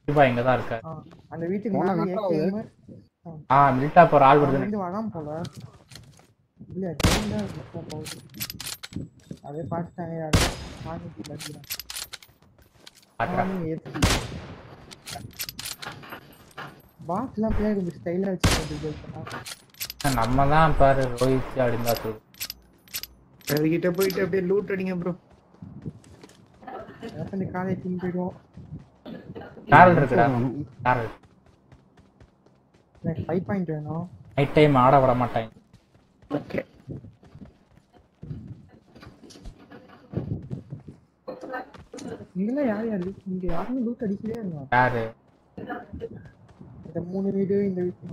தீபா இங்க தான் இருக்காரு ஆ, அந்த வீட்டுக்கு போனா மேல கட் ஆகுது. AKM ஆ மில்ட்டா போற ஆள் வருது வந்து வராம போல இல்ல கேம் தான் இப்போ போகுது அதே பார்த்துட்டாங்க யாரும் வாங்கிட்டு இல்லாட்டிதான். காட்டுறேன். அவனுங்க ஏத்து பாக்ஸ்லாம் பிள்ளைங்க கொஞ்சம் ஸ்டைலா வச்சுருக்காங்க நம்ம தான் பாரு ரோஹித் அப்படின்னு தான் சொல்லுது அதுகிட்ட போயிட்டு அப்படியே லூட் அடிங்க ப்ரோ இந்த காலேஜ் டீம் போயிடுவோம் கேரல் இருக்குடா கேரல் எனக்கு ஃபைவ் பாயிண்ட் வேணும் நைட் டைம் ஆட விட மாட்டாங்க ஓகே இங்கெல்லாம் யார் யார் loot- இங்க யாருமே லூட் அடிக்கவே இருந்தாங்க யாரு இந்த மூணு வீடு இந்த வீடு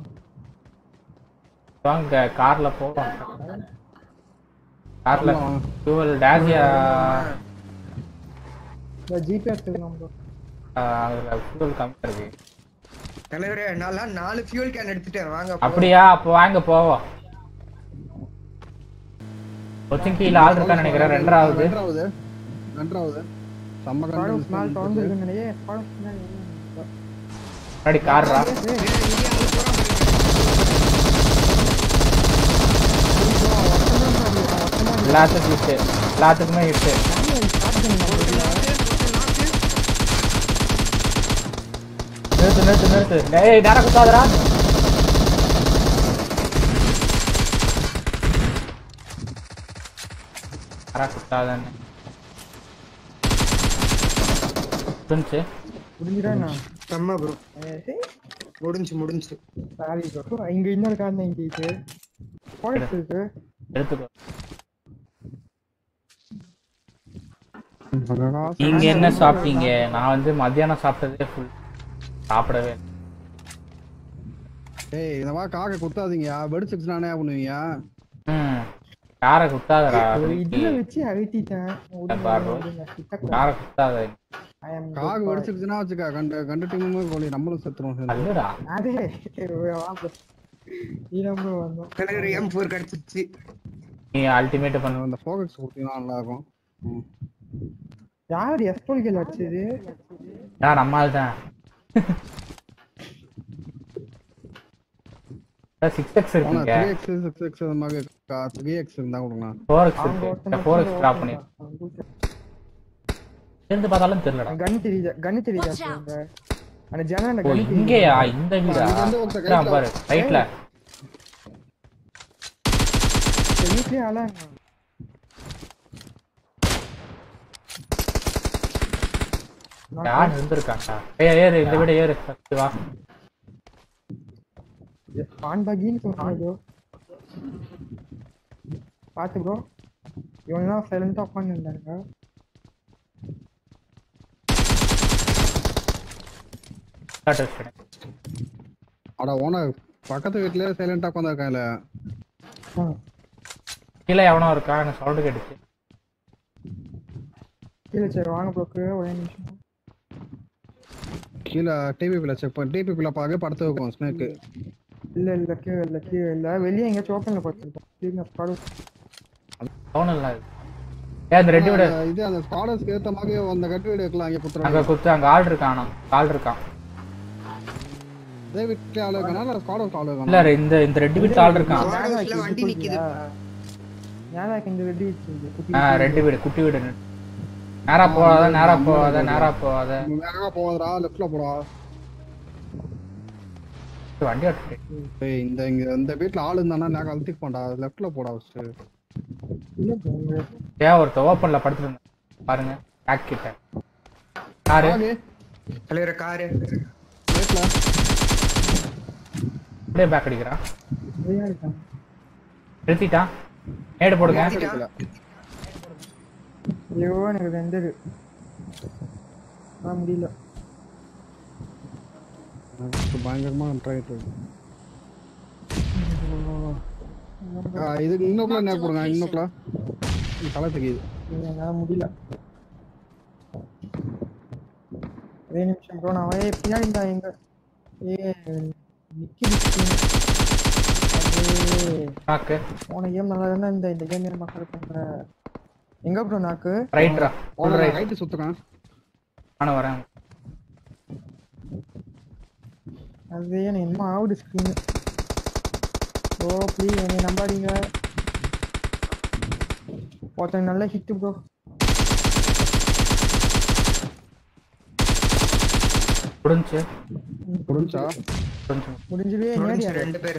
வாங்க கார்ல போவோம் கார்ல ஃபியூவல் டேஷியா இந்த ஜிபே எடுத்துக்கலாம் bro அதுல ஃபியூவல் கம்மியா இருக்கு தலைவரே நான் நாலு ஃபியூல் கேன் எடுத்துட்டேன் வாங்க போலாம். அப்படியா அப்போ வாங்க போவோம் கொச்சின் கீழ ஆள் இருக்கான்னு நினைக்கிறேன் ரெண்டாவது ரெண்டாவது ரெண்டாவது செம்ம ப்ராடக்ட் ஸ்மால் கண்டு திறந்து இருக்குன்னு ப்ராடக்ட் மேல முன்னாடி கார்ரா எல்லாத்துக்கும் ஹிட்டு எல்லாத்துக்குமே ஹிட்டு நிறுத்து நிறுத்து நிறுத்து டேய் நேரா குத்தாதடா நேரா குத்தாதன்னு புரிஞ்சு முடிஞ்சுடா நான் செம்ம ப்ரோ முடிஞ்சு முடிஞ்சு சாரி ப்ரோ இங்க இன்னொரு கார் தான் இங்க இருக்கு பாயிண்ட்ஸ் இருக்கு எடுத்துக்கோ நீங்க என்ன சாப்பிட்டீங்க நான் வந்து மத்தியானம் சாப்பிட்டதே ஃபுல் சாப்பிடவே இல்லை. ஏய் இந்த மாதிரி காக்கை குத்தாதீங்க வெடிச்சிச்சு நானே பண்ணுவீங்க ம் காரை குத்தாதடா ஒரு இதுல வச்சு அழுத்திட்டேன் பாரு. காரை குத்தாத காக்கு வெடிச்சிருச்சுன்னா வச்சுக்கா கண்டு கண்டு டீமுமே கோழி நம்மளும் செத்துருவோம் சேர்ந்து. அல்லடா அதே வா bro. நீ நம்ம வந்தோம் தலைவர் எம் ஃபோர் கிடைச்சிருச்சு நீ அல்டிமேட் பண்ண அந்த ஃபோகஸ் கொடுத்தீங்கன்னா நல்லா இருக்கும் ம். யார் எஸ்போல்கள் அடிச்சது நான் நம்ம ஆள் தான் சிக்ஸ் எக்ஸ் ஆனா இருக்குங்க த்ரீ எக்ஸ் சிக்ஸ் எக்ஸ் அந்த மாதிரி த்ரீ எக்ஸ் இருந்தா கொடுங்க ஃபோர் எக்ஸ் அவங்க இருக்கு ஃபோர் எக்ஸ் ட்ராப் பண்ணி இருந்து பார்த்தாலும் தெரியலடா கன் தெரியுதா கன் தெரியுதா Watch out. சொல்லுங்க அந்த ஜன்னல் ஓ கன் இங்கேயா இந்த வீடா இங்க வந்து ஒருத்தன் இதான் பாரு ரைட்ல வீட்லயே ஆளா யார் இருந்திருக்காங்க ஏய் ஏறு இந்த வீடு ஏறு first வா பான் பாகின்னு சொல்றாங்க ப்ரோ பாத்து ப்ரோ இவங்கெல்லாம் சைலண்டா உட்காந்து இருந்தாங்க Start பண்ணு. அட ஓனர் பக்கத்து வீட்லயே சைலண்டா உட்காந்துருக்காங்கல்ல கீழே எவனோ இருக்கா எனக்கு சவுண்டு கேட்டுச்சு கீழே சரி வாங்க ப்ரோக்கு ஒரே நிமிஷம் கீழே டிவிபில செக் பண்ணி டிவிபில பாக்க படுத்து வைக்கும் ஸ்னேக்கு இல்ல இல்ல கீழே இல்ல கீழே இல்ல வெளியே எங்கேயாச்சும் ஓப்பன்ல பார்த்துருக்கோம் கீழே ஸ்குவாடு சவுண்ட் இல்லை ஏன் அந்த ரெண்டு வீடு இது அந்த ஸ்குவாடர்ஸ்க்கு ஏத்த மாதிரி அந்த கட்டு வீடு இருக்கலாம் அங்க அங்க குத்துறாங்க குத்து அங்க ஆள் இருக்கானா ஆள் இருக்கான் அதே வீட்டுல ஆளு இருக்கானா இல்ல ஸ்குவாடர்ஸ் ஆளு இல்ல இருக்கானா இந்த இந்த ரெண்டு வீட்டு ஆள் இருக்கான் வாடகைல வண்டி நிக்குது ஞாபகம் இந்த ரெடி வச்சிருக்கு குட்டி ஆ ரெண்டு வீடு குட்டி வீடு நேரா போகாத நேரா போகாத நேரா போகாத வேகமா போவாதடா லெஃப்ட்ல போடா வண்டி ஓட்டு ஏய் இந்த இங்க இந்த வீட்ல ஆளு இருந்தானா நான் அழுத்திக் போண்டா லெஃப்ட்ல போடா ஃபர்ஸ்ட் இல்ல bro, இங்க ஏன் ஒருத்த ஓப்பன்ல படுத்துருங்க பாருங்க பேக் கிட்ட யாரு தலைவர காரு வீட்ல அப்படியே பேக் அடிக்கிறான் நிறையா இருக்காங்க நிறுத்திட்டான் நேடு போடுங்க கிடைக்கல ஐயோ எனக்கு வெந்தது ஆ முடியல எனக்கு பயங்கரமா ட்ரைட் இது இன்னுக்குள்ள என்ன போடுங்க இன்னுக்குள்ள தலை தெரியுது என்னால முடியல ஒரே நிமிஷம் ப்ரோ நான் ஏய், பின்னாடி இருந்தா எங்க ஏ நிக்கி நாக்கு போன கேம் நல்லா இருந்தா இந்த இந்த கேம் ஏன் மக்கள் பண்ற எங்க ப்ரோ நாக்கு ரைட்ரா ஃபுல் ரைட் ரைட்டு சுத்துறான் நானும் வரேன் அது எனக்கு என்னமோ ஆகுது ஸ்க்ரீன் ஓ ப்ளீஸ் என்னை நம்பாதீங்க ஒருத்தன் நல்ல ஹிட் ப்ரோ முடிஞ்சு புரிஞ்சா முடிஞ்சு முடிஞ்சவே நேடி முடிஞ்சு ரெண்டு பேரு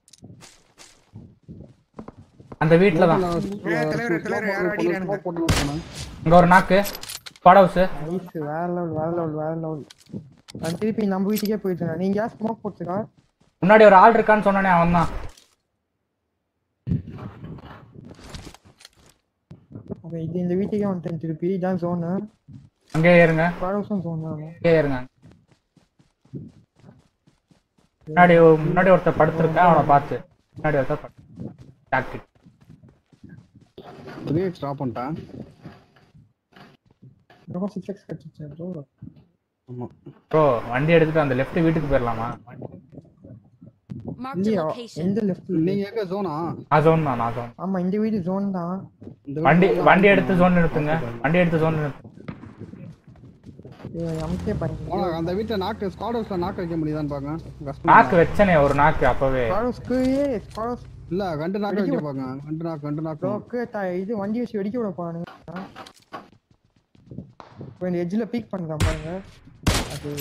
அந்த வீட்ல தான் தலைவரே, தலைவரே, யாரோ அடிக்கிறானுங்க. இங்க ஒரு நாக்கு ஸ்குவாட் ஹவுஸ் நைஸ் வேற லெவல் வேற லெவல் வேற லெவல் நான் திருப்பி நம்ம வீட்டுக்கே போயிட்டேன் நீங்க ஏன் ஸ்மோக் போட்டுக்கா முன்னாடி ஒரு ஆள் இருக்கான்னு சொன்னானே அவன் தான் அப்ப இது இந்த வீட்டுக்கே வந்துட்டேன் திருப்பி இதான் ஜோனு அங்கே ஏறுங்க பழசம் ஜோன் தான் அங்கே ஏறுங்க முன்னாடி முன்னாடி ஒருத்தர் படுத்திருக்கேன் அவனை பார்த்து முன்னாடி ஒருத்தர் படுத்து டாக்டிக் த்ரீ எக்ஸ் ட்ராப் பண்ணிட்டேன் ரொம்ப சிக்ஸ் எக்ஸ் கட்டிச்சேன் ப்ரோ ஆமா ப்ரோ வண்டி எடுத்துட்டு அந்த லெஃப்ட் வீட்டுக்கு போயிடலாமா Marked a இல்லையா location. எந்த லெஃப்ட் நீங்க எங்க ஜோனா நான் ஜோன் தான் நான் ஜோன் ஆமா இந்த வீடு ஜோன் தான் இந்த வண்டி வண்டி எடுத்து ஜோன் நிறுத்துங்க வண்டி எடுத்து ஜோன் நிறுத்துங்க அமுக்கே பாருங்க போனா அந்த வீட்டுல நாக்கு ஸ்குவாட் ஹவுஸ்ல நாக்கு வைக்க முடியுதான்னு பாருங்க கஷ்டம் நாக்கு வச்சனே ஒரு நாக்கு அப்பவே பழஸ்க்கு பழஸ் இல்ல கண்டு நாக்கு வைக்க பாருங்க கண்டு நாக்கு கண்டு நாக்கு ப்ரோக்கு இது வண்டி வச்சு வெடிக்க விட போறானுங்க இப்போ இந்த எட்ஜில் பீக் பண்ணுறான் பாருங்க அது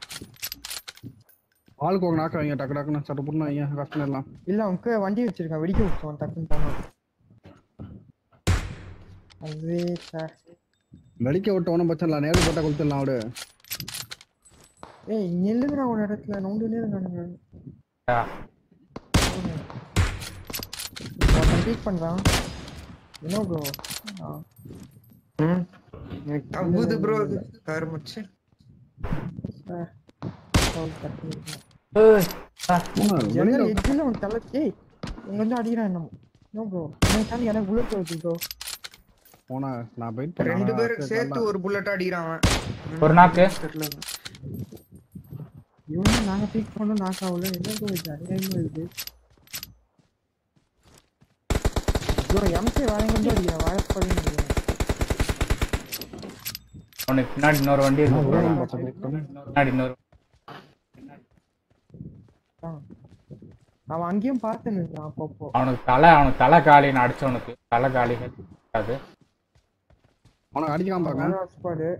ஆளுக்கு ஒரு நாக்கு வைங்க டக்கு டக்குன்னு சட்டு புண்ணு வைங்க கஷ்டம் எல்லாம் இல்ல அவனுக்கு வண்டி வச்சிருக்கான் வெடிக்க விட்டுருவான் டக்குன்னு போனோம் அது சார் வெடிக்க விட்ட ஒன்றும் பிரச்சனை இல்லை நேரு போட்டா கொடுத்துடலாம் அவடு ஏய் நில்லுங்கடா ஒரு இடத்துல நோண்டு நில்லுங்க ஆ, ஒருத்தன் பீக் பண்றான் என்ன ப்ரோ ம். எனக்கு தம்புது ப்ரோ கார் முடிச்சு ஏய், ஆ, ஜன்னல் எட்ஜில் அவன் தலை ஏய் இங்க வந்து அடிக்கிறான் என்னமோ நோ ப்ரோ எனக்கு தாண்டி எனக்கு புல்லட் வருது ப்ரோ போனா நான் போயிட்டு ரெண்டு பேர் சேர்த்து ஒரு புல்லட் அடிக்கிறான் அவன். ஒரு நாக்கு தெரியல. இவனும் நாங்க பீக் பண்ணோம் நாக் ஆகல என்ன ப்ரோ இது அநியாயமா இருக்கு ப்ரோ எம்கே வாங்கி வந்து அடிக்கிறேன் வாழப்படி முடியும் அவனுக்கு பின்னாடி இன்னொரு வண்டி இருக்கு bro. பின்னாடி இன்னொரு அவன் அங்கேயும் பார்த்து நிற்கிறான் அப்பப்போ அவனுக்கு தலை அவனுக்கு தலை காலி நான் அடிச்சவனுக்கு தலை காலி அது உனக்கு அடிக்கலாம் பாருங்க ஸ்குவாடு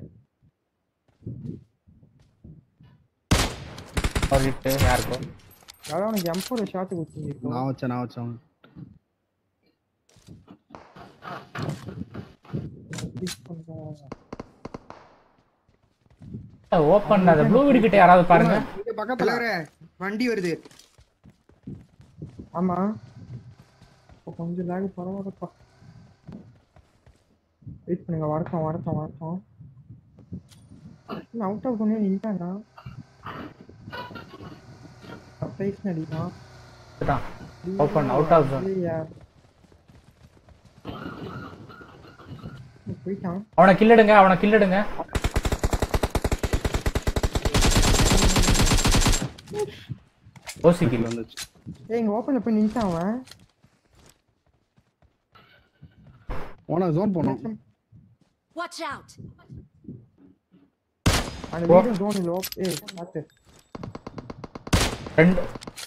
ஒரு ஹிட்டு யாருக்கும் அதான் அவனுக்கு எம்போட ஷாட் கொடுத்துருக்கோம் நான் வச்சேன் நான் வச்சேன் ஓப்பன் அந்த ப்ளூ வீடு கிட்ட யாராவது பாருங்க இங்க பக்கத்துல தலைவரே வண்டி வருது ஆமா இப்போ கொஞ்சம் லேக் பரவாயில்லப்பா வெயிட் பண்ணுங்க வரட்டும் வரட்டும் வரட்டும் அவுட் ஆஃப் பண்ணி நின்ட்டானா சர்ப்ரைஸ் நடிப்பான் ஓப்பன் அவுட் ஆஃப் ஜோன் இல்லையா போயிட்டான் அவனை கில்லிடுங்க அவனை கில்லிடுங்க ஓசி கில் வந்துச்சு ஏய் இங்க ஓப்பன்ல போய் நின்ட்டான் அவன் உனக்கு ஜோன் போனோம் Watch out! அந்த ஓ. வீடு ஜோன் இல்ல ஏய் பாத்து ரெண்டு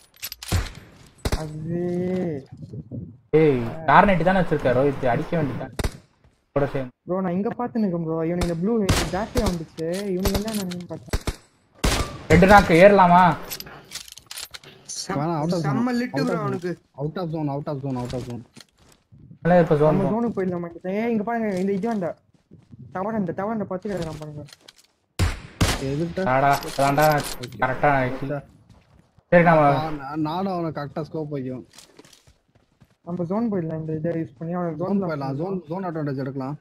அது ஏய் கார்னெட் தானே வச்சிருக்க ரோஹித் அடிக்க வேண்டியதான் கூட சேர்ந்து ப்ரோ நான் இங்க பாத்து நிக்கேன் ப்ரோ இவனுக்கு இந்த ப்ளூ ஜாஸ்தியா வந்துச்சு இவனுக்கு என்ன நான் பார்த்தேன் ரெண்டு நாக்கு ஏறலாமா செம்- வேணாம், out of செம்ம zone. Lit Out of bro zone. அவனுக்கு out of zone out of zone out of zone இல்ல இப்ப ஜோன் நம்ம ஜோனுக்கு போயிடலாம் மாட்டேன் ஏய் இங்க பாருங்க இந்த இது அந்த டவர் அந்த டவர் அந்த பத்து கிடக்குறான் பாருங்க எதுக்கிட்ட தாடா அதான்டா கரெக்டா சரி நம்ம நான் நானும் அவனுக்கு கரெக்டா ஸ்கோப் வைக்கும் நம்ம ஜோன் போயிடலாம் இந்த இதை யூஸ் பண்ணி அவனுக்கு ஜோன் ஜோன் போயிடலாம் ஜோன் ஜோன் அட்வான்டேஜ் எடுக்கலாம்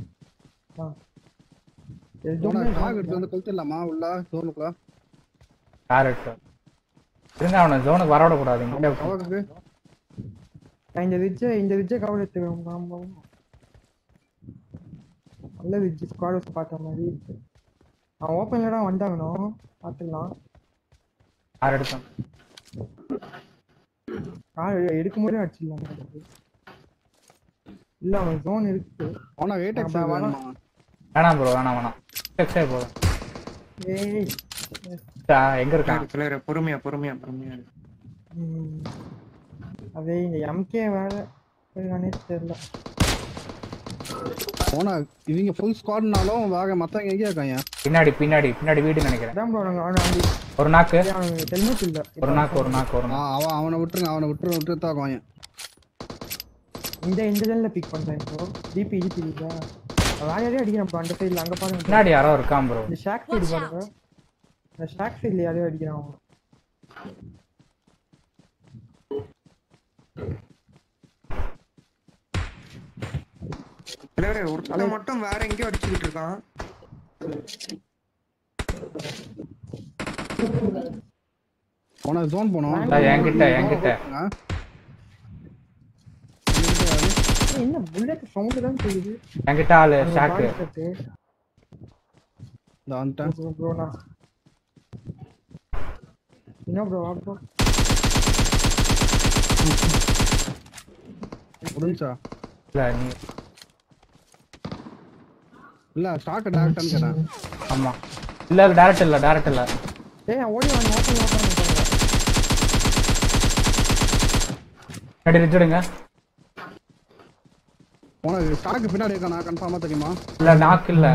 எதுவுமே உனக்கு டாக் எடுத்து வந்து கொளுத்திடலாமா உள்ள ஜோனுக்குள்ள கார் எடுத்து இருங்க அவனை ஜோனுக்கு வர விடக்கூடாது இங்கே டவருக்கு நான் இந்த விஜ்ஜை இந்த விஜ்ஜை கவர் எடுத்துக்கிறோம் நாம நல்ல விஜ் ஸ்குவாட் பார்த்த மாதிரி இருக்கு அவன் ஓப்பன்ல தான் வந்தாகணும் பார்த்துக்கலாம் கார் எடுத்தோம் கார் எடுக்கும் போதே அடிச்சிடலாம் அவனுக்கு. இல்ல அவன் ஜோன் இருக்கு உனக்கு எயிட் எக்ஸ் அப்ப வேணுமா வேணாம் ப்ரோ வேணாம் வேணாம் எக்ஸே போதும் ஏய் ஆ, எங்க இருக்கான் தலைவரே பொறுமையா பொறுமையா பொறுமையா இரு. ம். அதே இந்த எம்கே வேற இருக்கானே தெரியல போனா இவங்க ஃபுல் ஸ்குவாட்னாலும் வேக மத்தவங்க எங்கேயா இருக்காங்க பின்னாடி பின்னாடி பின்னாடி வீடு நினைக்கிறேன் அதான் ப்ரோ நாங்கள் அவனை வந்து ஒரு நாக்கு அவனுக்கு ஹெல்மெட் இல்லை ஒரு நாக்கு ஒரு நாக்கு ஒரு ஆ, நாக்கு அவன் அவனை விட்டுருங்க அவனை விட்டுரு விட்டு தாக்குவாங்க இந்த இந்த ஜெல்ல பிக் பண்றேன் ப்ரோ டிபி டிபி இருக்கா வேற யாரையும் அடிக்கிறான் ப்ரோ அந்த சைடுல அங்க பாருங்க bro. பின்னாடி யாரோ இருக்கான் ப்ரோ இந்த ஷாக் சைடு Watch பாருங்க இந்த ஷாக் சைடுல யாரையும் அடிக்கிறான் அவன் தலைவரே ஒருத்தன் மட்டும் வேற எங்கேயோ அடிச்சுக்கிட்டு இருக்கான் போனா ஜோன் போனோம் என்கிட்ட என்கிட்ட ஆ? ஏய், என்ன புல்லட் சவுண்ட் தான் தெரியுது என்கிட்ட ஆளு ஷாக்கு இந்த வந்துட்டேன் ப்ரோ நான் என்ன ப்ரோ வா ப்ரோ முடிஞ்சா இல்ல நீ இல்ல ஸ்டார்ட் டேரக்டான்னு கேட்டேன் ஆமா இல்ல இல்ல டேரக்ட் இல்ல டேரக்ட் இல்ல ஏய் ஓடி வாங்க ஓடி ஓடி பின்னாடி ரிச்சிடுங்க உனக்கு ஸ்டாக்கு பின்னாடி இருக்கானா கன்ஃபார்மா தெரியுமா இல்ல நாக்கு இல்ல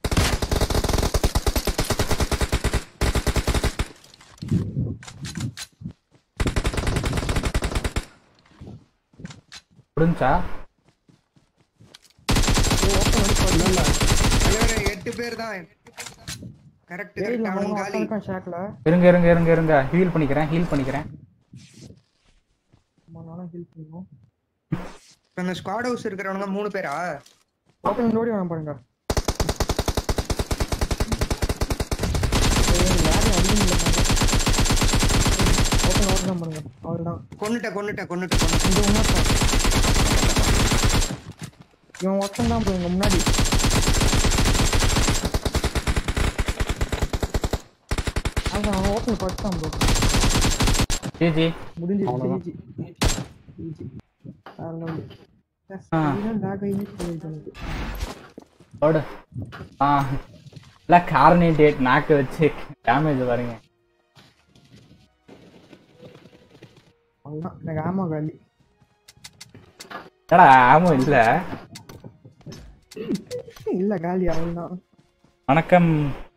புரிஞ்சா தலைவரே எட்டு பேர் தான் கரெக்ட் ஏய் கரெக்ட் இல்ல அவன் அவன் காலி இருக்கான் ஷாக்ல இருங்க இருங்க இருங்க இருங்க ஹீல் பண்ணிக்கிறேன் ஹீல் பண்ணிக்கிறேன் நானும் ஹெல்ப் பண்ணுவோம் இப்ப இந்த ஸ்குவாட் ஹவுஸ் இருக்கிறவனுங்க மூணு பேரா ஓப்பன் ஓடி வாங்க பாருங்க ஏய், யாரும் அடியும் இல்ல பாருங்க. ஓப்பன் ஓடி தான் பாருங்க அவ்வளவுதான் கொன்னுட்ட கொன்னுட்ட கொன்னுட்ட கொன்னுட்ட இந்த இன்னொருத்தன் இவன் ஒருத்தன் தான் போய் முன்னாடி அதான் அவன் ஓப்பன் படிச்சான் ப்ரோ ஜிஜி முடிஞ்சிருச்சு அவ்வளவுதான். ஈஸி ஈஸி வேற லெவல் ஆ. லாக் ஆகி போயிட்டு எனக்கு ஓடு ஆ இல்ல காரணி டேட் நாக்கு வச்சு டேமேஜ் பாருங்க அவ்வளோதான் எனக்கு ஆமா காலி என்னடா ஆமோ இல்ல இல்ல காலி அவ்வளோதான் வணக்கம்